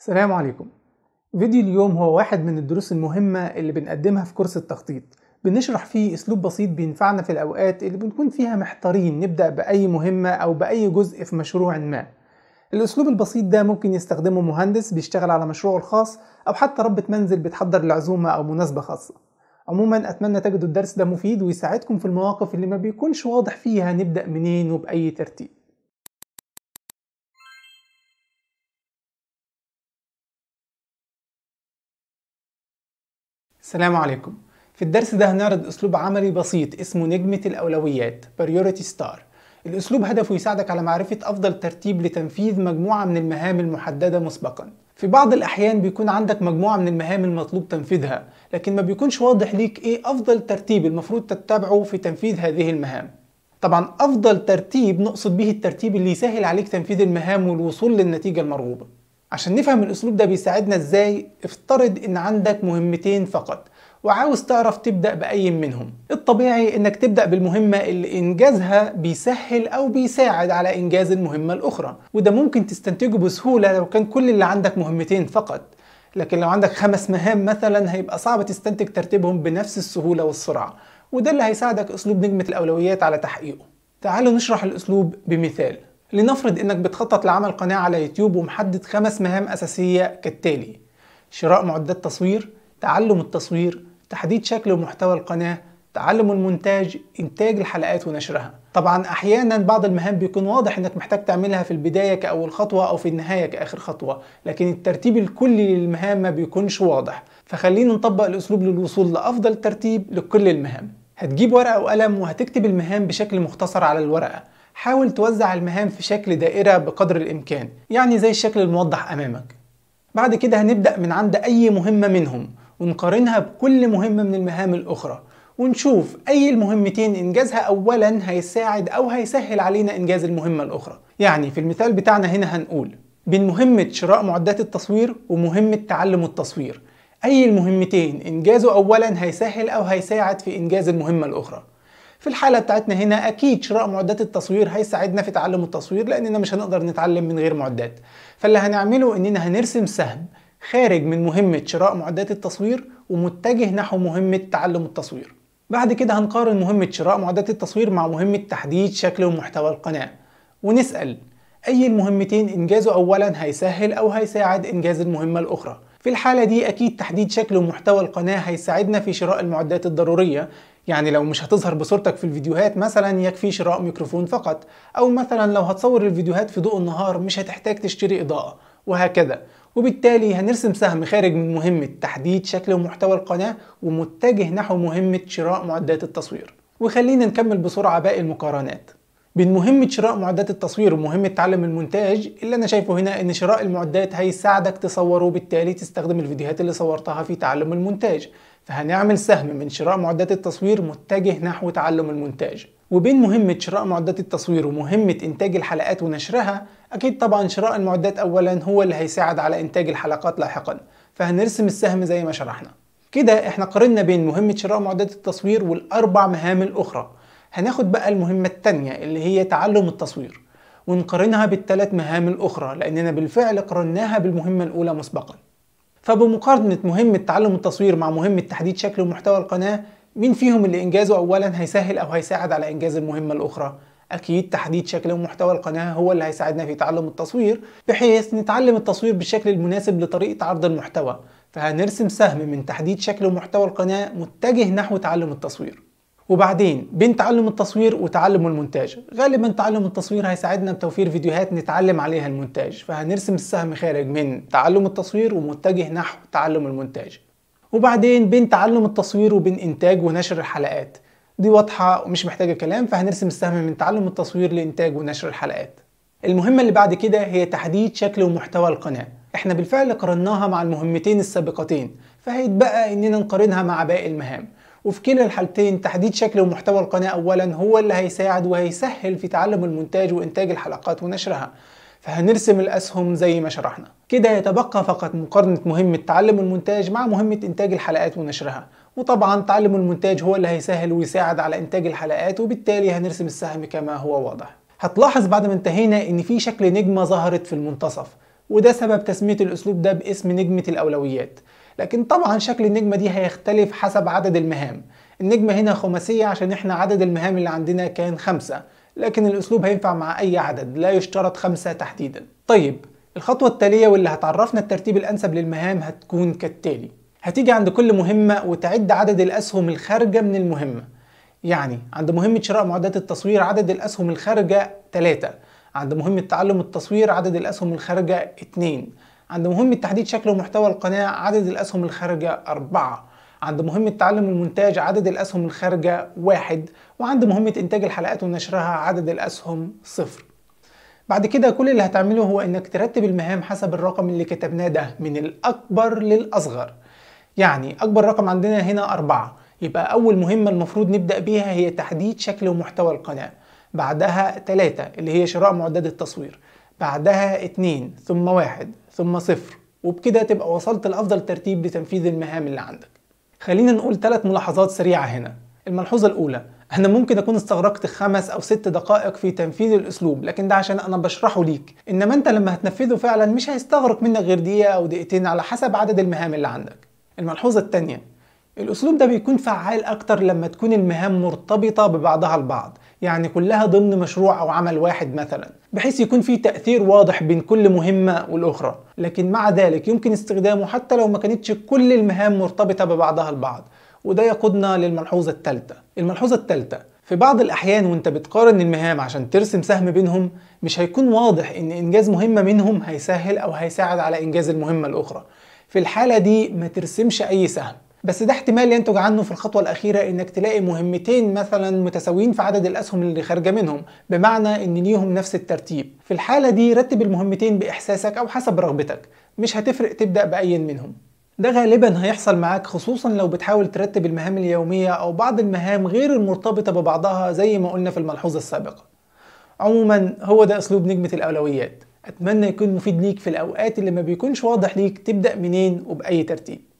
السلام عليكم فيديو اليوم هو واحد من الدروس المهمة اللي بنقدمها في كورس التخطيط بنشرح فيه اسلوب بسيط بينفعنا في الاوقات اللي بنكون فيها محتارين نبدأ بأي مهمة او بأي جزء في مشروع ما الاسلوب البسيط ده ممكن يستخدمه مهندس بيشتغل على مشروعه الخاص او حتى ربة منزل بتحضر لعزومة او مناسبة خاصة عموما اتمنى تجدوا الدرس ده مفيد ويساعدكم في المواقف اللي ما بيكونش واضح فيها نبدأ منين وبأي ترتيب السلام عليكم في الدرس ده هنعرض اسلوب عملي بسيط اسمه نجمة الاولويات Priority Star الاسلوب هدفه يساعدك على معرفة افضل ترتيب لتنفيذ مجموعة من المهام المحددة مسبقا في بعض الاحيان بيكون عندك مجموعة من المهام المطلوب تنفيذها لكن ما بيكونش واضح ليك ايه افضل ترتيب المفروض تتبعه في تنفيذ هذه المهام طبعا افضل ترتيب نقصد به الترتيب اللي يسهل عليك تنفيذ المهام والوصول للنتيجة المرغوبة عشان نفهم الاسلوب ده بيساعدنا ازاي افترض ان عندك مهمتين فقط وعاوز تعرف تبدأ بأي منهم الطبيعي انك تبدأ بالمهمة اللي انجازها بيسهل او بيساعد على انجاز المهمة الاخرى وده ممكن تستنتجه بسهولة لو كان كل اللي عندك مهمتين فقط لكن لو عندك خمس مهام مثلا هيبقى صعب تستنتج ترتيبهم بنفس السهولة والسرعة وده اللي هيساعدك اسلوب نجمة الاولويات على تحقيقه تعالوا نشرح الاسلوب بمثال لنفرض انك بتخطط لعمل قناة على يوتيوب ومحدد خمس مهام اساسية كالتالي شراء معدات تصوير تعلم التصوير تحديد شكل ومحتوى القناة تعلم المونتاج إنتاج الحلقات ونشرها طبعا أحيانا بعض المهام بيكون واضح إنك محتاج تعملها في البداية كأول خطوة أو في النهاية كآخر خطوة لكن الترتيب الكلي للمهام ما بيكونش واضح فخلينا نطبق الأسلوب للوصول لأفضل ترتيب لكل المهام هتجيب ورقة وقلم وهتكتب المهام بشكل مختصر على الورقة حاول توزع المهام في شكل دائرة بقدر الإمكان يعني زي الشكل الموضح أمامك بعد كده هنبدأ من عند أي مهمة منهم ونقارنها بكل مهمة من المهام الأخرى ونشوف أي المهمتين إنجازها أولا هيساعد أو هيسهل علينا إنجاز المهمة الأخرى يعني في المثال بتاعنا هنا هنقول بين مهمة شراء معدات التصوير ومهمة تعلم التصوير أي المهمتين إنجازه أولا هيسهل أو هيساعد في إنجاز المهمة الأخرى في الحالة بتاعتنا هنا أكيد شراء معدات التصوير هيساعدنا في تعلم التصوير لأننا مش هنقدر نتعلم من غير معدات فاللي هنعمله إننا هنرسم سهم خارج من مهمة شراء معدات التصوير ومتجه نحو مهمة تعلم التصوير بعد كده هنقارن مهمة شراء معدات التصوير مع مهمة تحديد شكل ومحتوى القناة ونسأل أي المهمتين إنجازه أولا هيسهل أو هيساعد إنجاز المهمة الأخرى في الحالة دي أكيد تحديد شكل ومحتوى القناة هيساعدنا في شراء المعدات الضرورية يعني لو مش هتظهر بصورتك في الفيديوهات مثلا يكفي شراء ميكروفون فقط أو مثلا لو هتصور الفيديوهات في ضوء النهار مش هتحتاج تشتري إضاءة وهكذا وبالتالي هنرسم سهم خارج من مهمة تحديد شكل ومحتوى القناة ومتجه نحو مهمة شراء معدات التصوير وخلينا نكمل بسرعة باقي المقارنات بين مهمة شراء معدات التصوير ومهمة تعلم المونتاج اللي أنا شايفه هنا إن شراء المعدات هيساعدك تصور وبالتالي تستخدم الفيديوهات اللي صورتها في تعلم المونتاج فهنعمل سهم من شراء معدات التصوير متجه نحو تعلم المونتاج وبين مهمة شراء معدات التصوير ومهمة إنتاج الحلقات ونشرها أكيد طبعا شراء المعدات أولا هو اللي هيساعد على إنتاج الحلقات لاحقا فهنرسم السهم زي ما شرحنا كده احنا قارنا بين مهمة شراء معدات التصوير والأربع مهام الأخرى هناخد بقى المهمة التانية اللي هي تعلم التصوير ونقارنها بالثلاث مهام الأخرى لأننا بالفعل قارناها بالمهمة الأولى مسبقا فبمقارنة مهمة تعلم التصوير مع مهمة تحديد شكل ومحتوى القناة مين فيهم اللي إنجازه أولا هيسهل أو هيساعد على إنجاز المهمة الأخرى؟ أكيد تحديد شكل ومحتوى القناة هو اللي هيساعدنا في تعلم التصوير بحيث نتعلم التصوير بالشكل المناسب لطريقة عرض المحتوى فهنرسم سهم من تحديد شكل ومحتوى القناة متجه نحو تعلم التصوير وبعدين بين تعلم التصوير وتعلم المونتاج غالبا تعلم التصوير هيساعدنا بتوفير فيديوهات نتعلم عليها المونتاج فهنرسم السهم خارج من تعلم التصوير ومتجه نحو تعلم المونتاج وبعدين بين تعلم التصوير وبين إنتاج ونشر الحلقات دي واضحة ومش محتاجة كلام فهنرسم السهم من تعلم التصوير لإنتاج ونشر الحلقات المهمة اللي بعد كده هي تحديد شكل ومحتوى القناة احنا بالفعل قارناها مع المهمتين السابقتين فهيتبقى اننا نقارنها مع باقي المهام وفي كلا الحالتين تحديد شكل ومحتوى القناة أولا هو اللي هيساعد وهيسهل في تعلم المونتاج وإنتاج الحلقات ونشرها فهنرسم الأسهم زي ما شرحنا كده يتبقى فقط مقارنة مهمة تعلم المونتاج مع مهمة إنتاج الحلقات ونشرها وطبعا تعلم المونتاج هو اللي هيسهل ويساعد على إنتاج الحلقات وبالتالي هنرسم السهم كما هو واضح هتلاحظ بعد ما انتهينا إن في شكل نجمة ظهرت في المنتصف وده سبب تسمية الأسلوب ده باسم نجمة الأولويات لكن طبعا شكل النجمة دي هيختلف حسب عدد المهام النجمة هنا خماسية عشان احنا عدد المهام اللي عندنا كان خمسة لكن الأسلوب هينفع مع أي عدد لا يشترط خمسة تحديدا طيب الخطوة التالية واللي هتعرفنا الترتيب الأنسب للمهام هتكون كالتالي هتيجي عند كل مهمة وتعد عدد الأسهم الخارجة من المهمة يعني عند مهمة شراء معدات التصوير عدد الأسهم الخارجة 3 عند مهمة تعلم التصوير عدد الأسهم الخارجة 2 عند مهمة تحديد شكل ومحتوى القناة عدد الأسهم الخارجة 4 عند مهمة تعلم المونتاج عدد الأسهم الخارجة 1 وعند مهمة إنتاج الحلقات ونشرها عدد الأسهم 0 بعد كده كل اللي هتعمله هو إنك ترتب المهام حسب الرقم اللي كتبناه ده من الأكبر للأصغر يعني أكبر رقم عندنا هنا أربعة يبقى أول مهمة المفروض نبدأ بيها هي تحديد شكل ومحتوى القناة بعدها تلاتة اللي هي شراء معدات التصوير بعدها اتنين ثم واحد ثم صفر وبكده تبقى وصلت لأفضل ترتيب لتنفيذ المهام اللي عندك خلينا نقول ثلاث ملاحظات سريعة هنا الملحوظة الأولى أنا ممكن أكون استغرقت خمس أو ست دقائق في تنفيذ الأسلوب لكن ده عشان أنا بشرحه ليك إنما أنت لما هتنفذه فعلا مش هيستغرق منك غير دقيقة أو دقيقتين على حسب عدد المهام اللي عندك الملحوظة الثانية الأسلوب ده بيكون فعال أكتر لما تكون المهام مرتبطة ببعضها البعض يعني كلها ضمن مشروع أو عمل واحد مثلا بحيث يكون في تأثير واضح بين كل مهمة والأخرى لكن مع ذلك يمكن استخدامه حتى لو ما كانتش كل المهام مرتبطة ببعضها البعض وده يقودنا للملحوظة الثالثة الملحوظة الثالثة في بعض الأحيان وانت بتقارن المهام عشان ترسم سهم بينهم مش هيكون واضح ان إنجاز مهمة منهم هيسهل أو هيساعد على إنجاز المهمة الأخرى في الحالة دي ما ترسمش أي سهم بس ده احتمال ينتج عنه في الخطوة الأخيرة إنك تلاقي مهمتين مثلا متساويين في عدد الأسهم اللي خارجة منهم بمعنى إن ليهم نفس الترتيب في الحالة دي رتب المهمتين بإحساسك أو حسب رغبتك مش هتفرق تبدأ بأي منهم ده غالبا هيحصل معاك خصوصا لو بتحاول ترتب المهام اليومية أو بعض المهام غير المرتبطة ببعضها زي ما قلنا في الملحوظة السابقة عموما هو ده أسلوب نجمة الأولويات أتمنى يكون مفيد ليك في الأوقات اللي ما بيكونش واضح ليك تبدأ منين وبأي ترتيب